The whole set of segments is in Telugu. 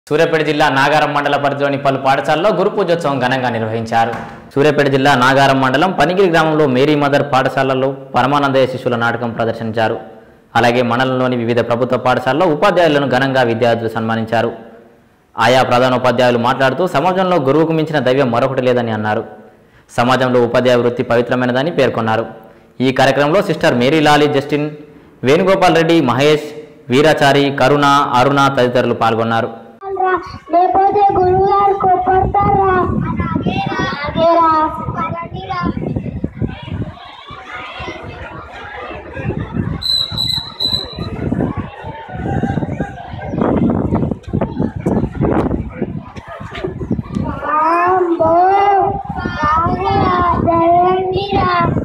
సూర్యాపేట జిల్లా నాగారం మండల పరిధిలోని పలు పాఠశాలలో గురు పూజోత్సవం ఘనంగా నిర్వహించారు సూర్యాపేట జిల్లా నాగారం మండలం పనిగిరి గ్రామంలో మేరీ మదర్ పాఠశాలలో పరమానందయ్య శిశువుల నాటకం ప్రదర్శించారు అలాగే మండలంలోని వివిధ ప్రభుత్వ పాఠశాలలో ఉపాధ్యాయులను ఘనంగా విద్యార్థులు సన్మానించారు ఆయా ప్రధానోపాధ్యాయులు మాట్లాడుతూ సమాజంలో గురువుకు మించిన దైవం మరొకటి లేదని అన్నారు సమాజంలో ఉపాధ్యాయ వృత్తి పవిత్రమైనదని పేర్కొన్నారు ఈ కార్యక్రమంలో sister Mary Lali Justin Venugopal Reddy Mahesh Veerachari Karuna Aruna తదితరులు పాల్గొన్నారు రా. లేకపోతే గురువు గారు కోపడతారా అలాగేరా వామ్మో, రావురా, జరగండిరా.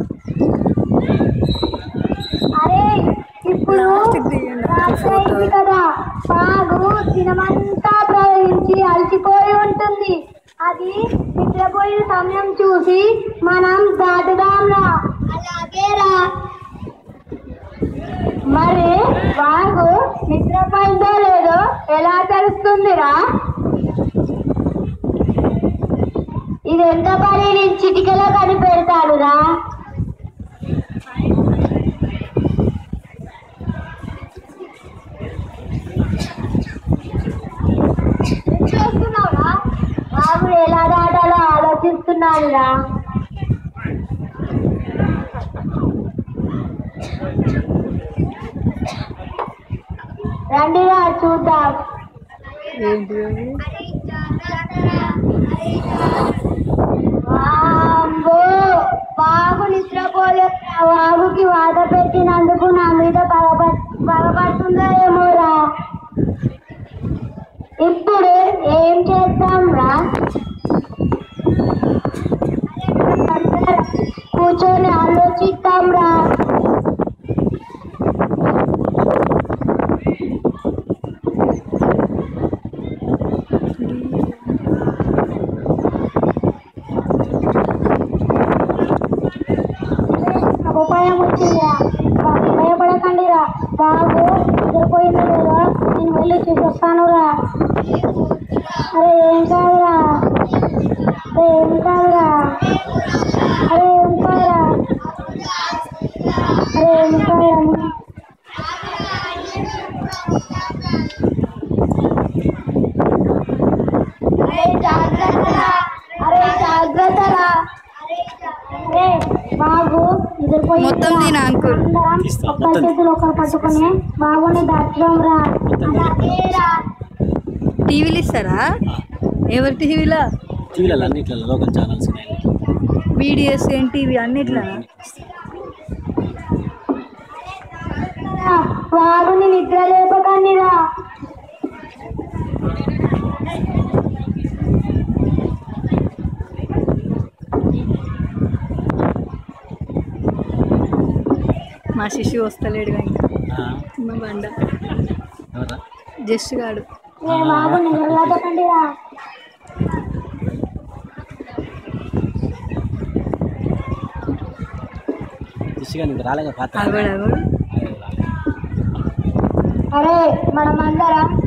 అరే ఇప్పుడు రాత్రైంది కదా పాగు దినమంతా ప్రవహించి అలసిపోయి ఉంటుంది అది నిద్రపోయిన సమయం చూసి మనం దాటుదాంరా అలాగేరా మరి వాగు నిద్రపోయిందో లేదో ఎలా తెలుస్తుందిరా ఇది ఎంత పని నేను చిటికలో కనిపెడతాడురా చేస్తున్నావురా బాబు ఎలా దాటాలో ఆలోచిస్తున్నాడురా రండిరా చూద్దాం వామ్మో, బాబు నిద్రపోలే బాబుకి వాత పెట్టినందుకు నా మీద పగప- పగపడుతుందో ఏమోరా ఇప్పుడు ఏం చేద్దాం రా కూర్చొని ఆలోచిద్దాం రా ఉపాయం వచ్చిందిరా బా- భయపడకండి రా బాబు నిద్రపోయిందో లేదో నేను వెళ్ళి చూసొస్తాను రా అరే ఏం కాదురా అరే ఏం కాదురా అరే ఏం కాదురా అరే ఏం కాదురా అరే జాగ్రత్తరా అరే జాగ్రత్తరా అరే బాబు నిద్రపోయి మొత్తం తిన అంకుల్ ఒక్క చేతులు ఒకరు పట్టుకొని బాబుని దాచడం రా అలాగే రా టీవీలు ఇస్తారా ఎవరి టీవీలో టీవీలలో అన్నిట్లలో లోకల్ ఛానల్స్ ఉన్నాయి బీడిఎస్ ఎన్టీవీ అన్నిట్లా బాబుని నిద్ర లేపకండి రా మా శిశువు వస్తలేడుగా ఇంకా మా బండ ఎవరా జస్ట్ గాడు ఏ బాబు నిద్ర లేపకండి రా దిశగా నీకు రాలేక పాత్ర అగడు అగడు అరే మనమందరం